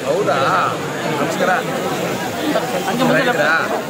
ಹೌದಾ ನಮಸ್ಕಾರ ಚೆನ್ನಾಗಿದ್ದೀರಾ?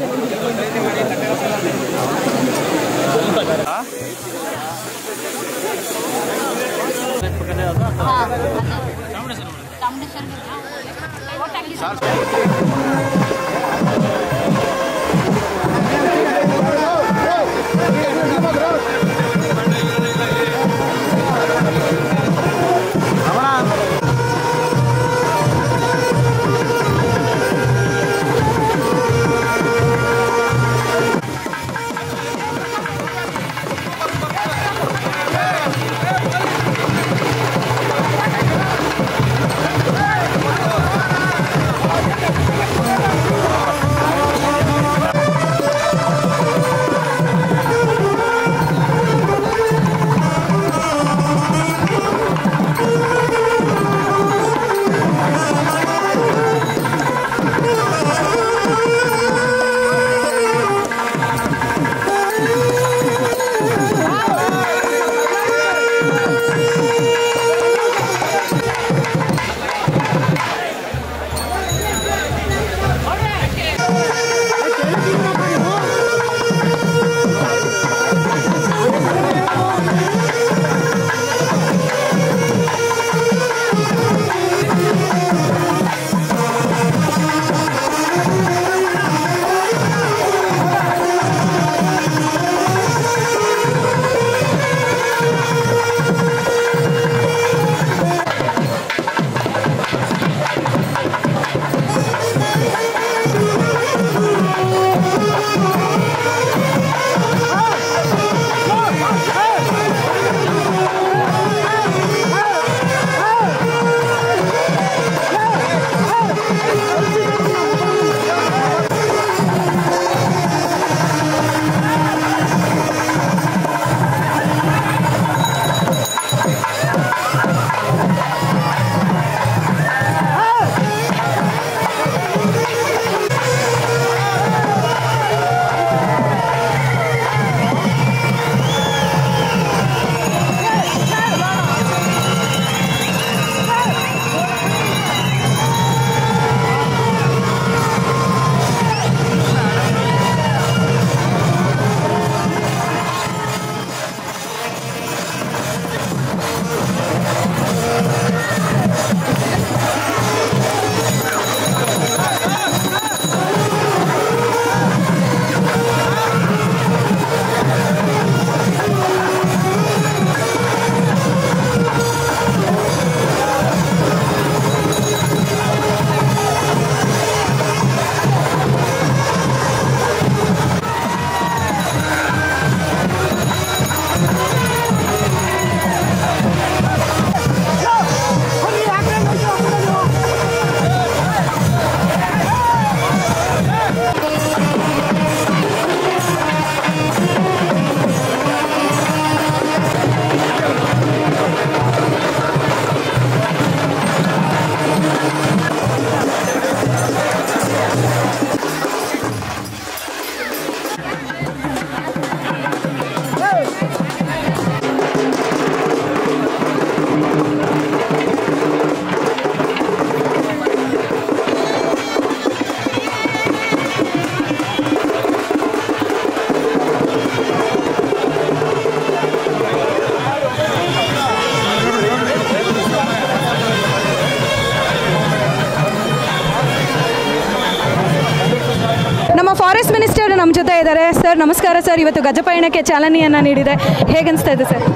ನಮ್ಮ ಫಾರೆಸ್ಟ್ ಮಿನಿಸ್ಟರ್ ನಮ್ಮ ಜೊತೆ ಇದ್ದಾರೆ ಸರ್ ನಮಸ್ಕಾರ ಸರ್ ಇವತ್ತು ಗಜಪಯಣಕ್ಕೆ ಚಾಲನೆಯನ್ನು ನೀಡಿದೆ ಹೇಗನ್ನಿಸ್ತಾ ಇದೆ ಸರ್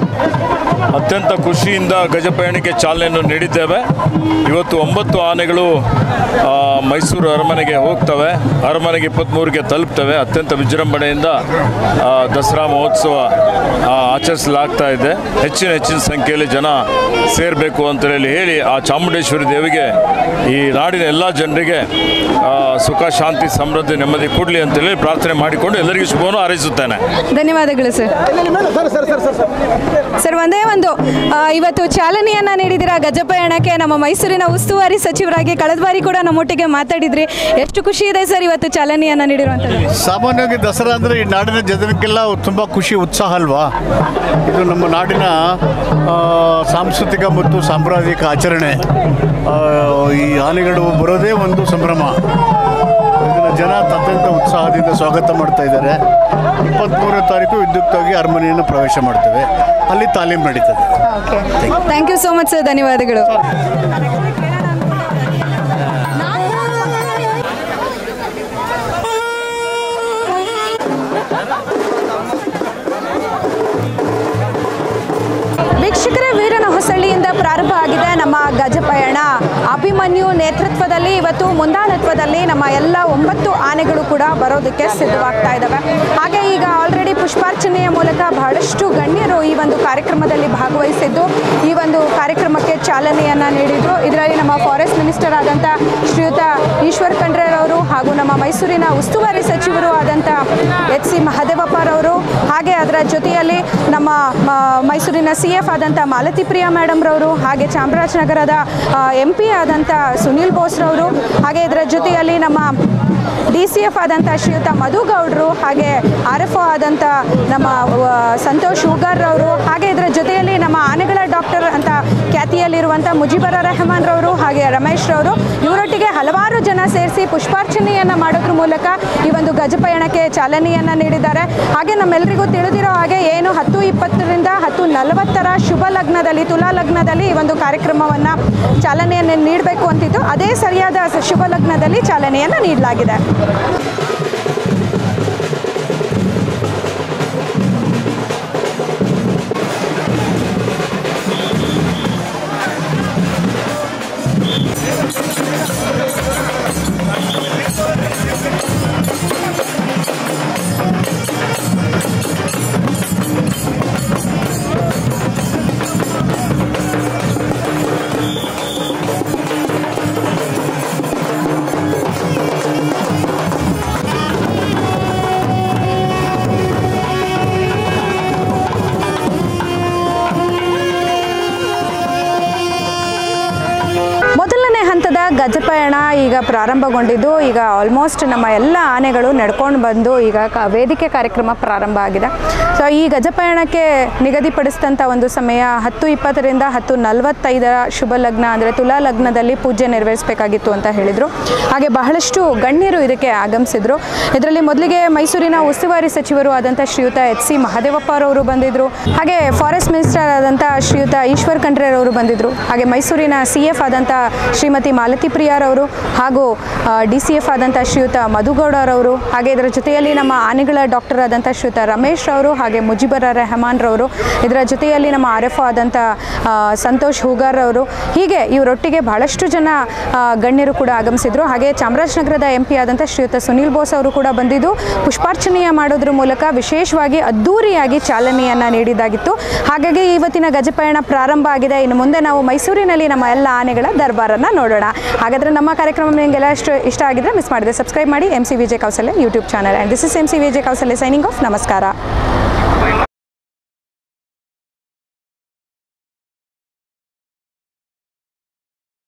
ಅತ್ಯಂತ ಖುಷಿಯಿಂದ ಗಜಪಯಣಕ್ಕೆ ಚಾಲನೆಯನ್ನು ನೀಡಿದ್ದೇವೆ ಇವತ್ತು ಒಂಬತ್ತು ಆನೆಗಳು ಆ, ಮೈಸೂರು ಅರಮನೆಗೆ ಹೋಗ್ತವೆ ಅರಮನೆಗೆ ಇಪ್ಪತ್ತ್ಮೂರಿಗೆ ತಲುಪ್ತವೆ ಅತ್ಯಂತ ವಿಜೃಂಭಣೆಯಿಂದ ಆ, ದಸರಾ ಮಹೋತ್ಸವ ಆ, ಆಚರಿಸಲಾಗ್ತಾ ಇದೆ ಹೆಚ್ಚಿನ ಹೆಚ್ಚಿನ ಸಂಖ್ಯೆಯಲ್ಲಿ ಜನ ಸೇರಬೇಕು ಅಂತ ಹೇಳಿ ಹೇಳಿ ಆ ಚಾಮುಂಡೇಶ್ವರಿ ದೇವಿಗೆ ಈ ನಾಡಿನ ಎಲ್ಲ ಜನರಿಗೆ ಆ, ಸುಖ ಶಾಂತಿ ಸಮೃದ್ಧಿ ನೆಮ್ಮದಿ ಕೊಡಲಿ ಅಂತೇಳಿ ಪ್ರಾರ್ಥನೆ ಮಾಡಿಕೊಂಡು ಎಲ್ಲರಿಗೂ ಶುಭವನ್ನು ಹಾರೈಸುತ್ತೇನೆ ಧನ್ಯವಾದಗಳು ಸರ್ ಸರ್ ಒಂದೇ ಒಂದು ಆ, ಇವತ್ತು ಚಾಲನೆಯನ್ನ ನೀಡಿದಿರ ಗಜಪಯಣಕ್ಕೆ ನಮ್ಮ ಮೈಸೂರಿನ ಉಸ್ತುವಾರಿ ಸಚಿವರಾಗಿ ಕಳೆದ ಬಾರಿ ಕೂಡ ನಮ್ಮೊಟ್ಟಿಗೆ ಮಾತಾಡಿದ್ರಿ ಎಷ್ಟು ಖುಷಿ ಇದೆ ಸರ್ ಇವತ್ತು ಚಾಲನೆಯನ್ನ ನೀಡಿರುವಂಥದ್ದು ಸಾಮಾನ್ಯವಾಗಿ ದಸರಾ ಅಂದರೆ ಈ ನಾಡಿನ ಜನಕ್ಕೆಲ್ಲ ತುಂಬ ಖುಷಿ ಉತ್ಸಾಹ ಅಲ್ವಾ ಇದು ನಮ್ಮ ನಾಡಿನ ಆ, ಸಾಂಸ್ಕೃತಿಕ ಮತ್ತು ಸಾಂಪ್ರದಾಯಿಕ ಆಚರಣೆ ಆ, ಈ ಆನೆಗಳು ಬರೋದೇ ಒಂದು ಸಂಭ್ರಮ ಇದನ್ನು ಜನ ಅತ್ಯಂತ ಉತ್ಸಾಹದಿಂದ ಸ್ವಾಗತ ಮಾಡ್ತಾ ಇದ್ದಾರೆ ಇಪ್ಪತ್ತ್ಮೂರನೇ ತಾರೀಕು ವಿದ್ಯುಕ್ತವಾಗಿ ಅರಮನೆಯನ್ನು ಪ್ರವೇಶ ಮಾಡ್ತೇವೆ ಅಲ್ಲಿ ತಾಲೀಮ್ ನಡೀತದೆ thank you so much sir ಧನ್ಯವಾದಗಳು ವೀಕ್ಷಕರೇ ವೀರನ ಹೊಸಳ್ಳಿಯಿಂದ ಪ್ರಾರಂಭ ಆಗಿದೆ ನಮ್ಮ ಗಜಪಯಣ ಅಭಿಮನ್ಯು ನೇತೃತ್ವದಲ್ಲಿ ಇವತ್ತು ಮುಂದಾಳತ್ವದಲ್ಲಿ ನಮ್ಮ ಎಲ್ಲ ಒಂಬತ್ತು ಆನೆಗಳು ಕೂಡ ಬರೋದಕ್ಕೆ ಸಿದ್ಧವಾಗ್ತಾ ಇದ್ದಾವೆ ಹಾಗೆ ಈಗ ಆಲ್ರೆಡಿ ಪುಷ್ಪಾರ್ಚನೆಯ ಮೂಲಕ ಬಹಳಷ್ಟು ಗಣ್ಯರು ಈ ಒಂದು ಕಾರ್ಯಕ್ರಮದಲ್ಲಿ ಭಾಗವಹಿಸಿದ್ದು ಈ ಒಂದು ಕಾರ್ಯಕ್ರಮಕ್ಕೆ ಚಾಲನೆಯನ್ನ ನೀಡಿದ್ರು ಇದರಲ್ಲಿ ನಮ್ಮ ಫಾರೆಸ್ಟ್ ಮಿನಿಸ್ಟರ್ ಆದಂಥ ಶ್ರೀಯುತ ಈಶ್ವರ್ ಖಂಡ್ರೆರವರು ಹಾಗೂ ನಮ್ಮ ಮೈಸೂರಿನ ಉಸ್ತುವಾರಿ ಸಚಿವರು ಆದಂಥ ಎಚ್ ಸಿ ಮಹದೇವಪ್ಪರವರು ಹಾಗೆ ಅದರ ಜೊತೆಯಲ್ಲಿ ನಮ್ಮ ಮ, ಮೈಸೂರಿನ ಸಿ ಎಫ್ ಆದಂಥ ಮಾಲತಿ ಪ್ರಿಯಾ ಮೇಡಮ್ ರವರು ಹಾಗೆ ಚಾಮರಾಜನಗರದ ಎಂ ಪಿ ಆದಂಥ ಸುನೀಲ್ ಬೋಸ್ರವರು ಹಾಗೆ ಇದರ ಜೊತೆಯಲ್ಲಿ ನಮ್ಮ ಡಿ ಸಿ ಎಫ್ ಆದಂಥ ಶ್ರೀಯುತ ಮಧು ಗೌಡ್ರು ಹಾಗೆ ಆರ್ ಎಫ್ ಒ ಆದಂಥ ನಮ್ಮ ಆ, ಸಂತೋಷ್ ಹುಗಾರ್ ರವರು ಹಾಗೆ ಇದರ ಜೊತೆಯಲ್ಲಿ ನಮ್ಮ ಆನೆಗಳ ಡಾಕ್ಟರ್ ಅಂತ ಖ್ಯಾತಿಯಲ್ಲಿರುವಂಥ ಮುಜಿಬರ ರೆಹಮಾನ್ ರವರು ಹಾಗೆ ರಮೇಶ್ ರವರು ಇವರೊಟ್ಟಿಗೆ ಹಲವಾರು ಜನ ಸೇರಿಸಿ ಪುಷ್ಪಾರ್ಚನೆಯನ್ನು ಮಾಡೋದ್ರ ಮೂಲಕ ಈ ಒಂದು ಗಜಪಯಣಕ್ಕೆ ಚಾಲನೆಯನ್ನು ನೀಡಿದ್ದಾರೆ ಹಾಗೆ ನಮ್ಮೆಲ್ಲರಿಗೂ ತಿಳಿದಿರೋ ಹಾಗೆ ಏನು ಹತ್ತು ಇಪ್ಪತ್ತರಿಂದ ಹತ್ತು ನಲವತ್ತರ ಶುಭ ಲಗ್ನದಲ್ಲಿ ತುಲಾ ಲಗ್ನದಲ್ಲಿ ಈ ಒಂದು ಕಾರ್ಯಕ್ರಮವನ್ನು ಚಾಲನೆಯನ್ನು ನೀಡಬೇಕು ಅಂತಿದ್ದು ಅದೇ ಸರಿಯಾದ ಸ- ಶುಭ ಲಗ್ನದಲ್ಲಿ ಚಾಲನೆಯನ್ನು ನೀಡಲಾಗಿದೆ ಮೊದಲನೇ ಹಂತದ ಗಜಪಯಣ ಈಗ ಪ್ರಾರಂಭಗೊಂಡಿದ್ದು ಈಗ ಆಲ್ಮೋಸ್ಟ್ ನಮ್ಮ ಎಲ್ಲ ಆನೆಗಳು ನಡ್ಕೊಂಡು ಬಂದು ಈಗ ಕ ವೇದಿಕೆ ಕಾರ್ಯಕ್ರಮ ಪ್ರಾರಂಭ ಆಗಿದೆ ಸೊ ಈ ಗಜಪಯಣಕ್ಕೆ ನಿಗದಿಪಡಿಸಿದಂಥ ಒಂದು ಸಮಯ ಹತ್ತು ಇಪ್ಪತ್ತರಿಂದ ಹತ್ತು ನಲವತ್ತೈದರ ಶುಭ ಲಗ್ನ ಅಂದರೆ ತುಲಾ ಲಗ್ನದಲ್ಲಿ ಪೂಜೆ ನೆರವೇರಿಸಬೇಕಾಗಿತ್ತು ಅಂತ ಹೇಳಿದರು ಹಾಗೆ ಬಹಳಷ್ಟು ಗಣ್ಯರು ಇದಕ್ಕೆ ಆಗಮಿಸಿದರು ಇದರಲ್ಲಿ ಮೊದಲಿಗೆ ಮೈಸೂರಿನ ಉಸ್ತುವಾರಿ ಸಚಿವರು ಆದಂಥ ಶ್ರೀಯುತ ಎಚ್ ಸಿ ಮಹದೇವಪ್ಪರವರು ಬಂದಿದ್ದರು ಹಾಗೆ ಫಾರೆಸ್ಟ್ ಮಿನಿಸ್ಟರ್ ಆದಂಥ ಶ್ರೀಯುತ ಈಶ್ವರ್ ಖಂಡ್ರೆರವರು ಬಂದಿದ್ದರು ಹಾಗೆ ಮೈಸೂರಿನ ಸಿ ಎಫ್ ಆದಂಥ ಶ್ರೀಮತಿ ಮಾಲತಿ ಪ್ರಿಯಾರವರು ಹಾಗೂ ಡಿ ಸಿ ಎಫ್ ಆದಂಥ ಶ್ರೀಯುತ ಮಧುಗೌಡರವರು ಹಾಗೆ ಇದರ ಜೊತೆಯಲ್ಲಿ ನಮ್ಮ ಆನೆಗಳ ಡಾಕ್ಟರ್ ಆದಂಥ ಶ್ರೀಯುತ ರಮೇಶ್ ರವರು ಹಾಗೆ ಮುಜಿಬರ ರೆಹಮಾನ್ ರವರು ಇದರ ಜೊತೆಯಲ್ಲಿ ನಮ್ಮ ಆರ್ ಎಫ್ ಆದಂಥ ಆ, ಸಂತೋಷ್ ಹೂಗಾರ್ ಅವರು ಹೀಗೆ ಇವರೊಟ್ಟಿಗೆ ಬಹಳಷ್ಟು ಜನ ಆ, ಗಣ್ಯರು ಕೂಡ ಆಗಮಿಸಿದರು ಹಾಗೆ ಚಾಮರಾಜನಗರದ ಎಂ ಪಿ ಆದಂಥ ಶ್ರೀಯುತ ಸುನೀಲ್ ಬೋಸ್ ಅವರು ಕೂಡ ಬಂದಿದ್ದು ಪುಷ್ಪಾರ್ಚನೆಯ ಮಾಡೋದ್ರ ಮೂಲಕ ವಿಶೇಷವಾಗಿ ಅದ್ಧೂರಿಯಾಗಿ ಚಾಲನೆಯನ್ನು ನೀಡಿದಾಗಿತ್ತು ಹಾಗಾಗಿ ಇವತ್ತಿನ ಗಜಪಯಣ ಪ್ರಾರಂಭ ಆಗಿದೆ ಇನ್ನು ಮುಂದೆ ನಾವು ಮೈಸೂರಿನಲ್ಲಿ ನಮ್ಮ ಎಲ್ಲ ಆನೆಗಳ ದರ್ಬಾರನ್ನು ನೋಡೋಣ ಹಾಗಾದರೆ ನಮ್ಮ ಕಾರ್ಯಕ್ರಮ ನಿಮಗೆಲ್ಲ ಇಷ್ಟ ಇಷ್ಟ ಆಗಿದ್ರೆ ಮಿಸ್ ಮಾಡಿದೆ ಸಬ್ಸ್ಕ್ರೈಬ್ ಮಾಡಿ M C Vijay Kausalya YouTube channel and this is M C Vijay Kausalya signing off ನಮಸ್ಕಾರ